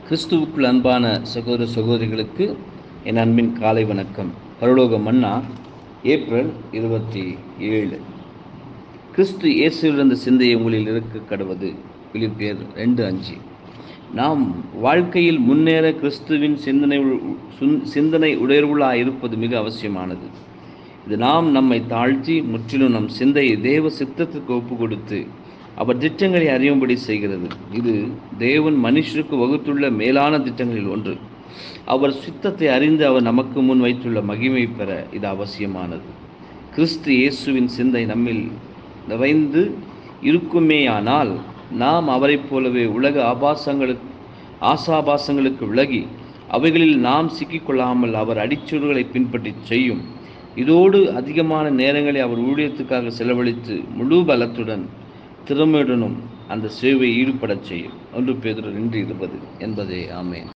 கிறிஸ்துவுக்குள் அன்பான சகோதர சகோதரிகளுக்கு என் அன்பின் காலை வணக்கம் பரலோக மன்னா ஏப்ரல் இருபத்தி ஏழு கிறிஸ்து இயேசுவிலிருந்த சிந்தையை உங்களில் இருக்க கடவது பிலிப்பியர் ரெண்டு அஞ்சு நாம் வாழ்க்கையில் முன்னேற கிறிஸ்துவின் சிந்தனை உ- சுன்- சிந்தனை உடையவர்களாக இருப்பது மிக அவசியமானது இது நாம் நம்மை தாழ்த்தி முற்றிலும் நம் சிந்தையை தேவ சித்தத்திற்கு ஒப்பு கொடுத்து அவர் திட்டங்களை அறியும்படி செய்கிறது இது தேவன் மனுஷருக்கு வகுத்துள்ள மேலான திட்டங்களில் ஒன்று அவர் சித்தத்தை அறிந்து அவர் நமக்கு முன் வைத்துள்ள மகிமை பெற இது அவசியமானது கிறிஸ்து இயேசுவின் சிந்தை நம்மில் நிறைந்து இருக்குமேயானால் நாம் அவரைப் போலவே உலக ஆபாசங்களுக்கு ஆசாபாசங்களுக்கு விலகி அவைகளில் நாம் சிக்கிக்கொள்ளாமல் அவர் அடிச்சூடுகளை பின்பற்றி செய்யும் இதோடு அதிகமான நேரங்களை அவர் ஊழியத்துக்காக செலவழித்து முழு பலத்துடன் திறமையுடனும் அந்த சேவையை ஈடுபடச் செய்யும் ஒன்று பேதுரு ரெண்டு இருபது என்பதே ஆமேன்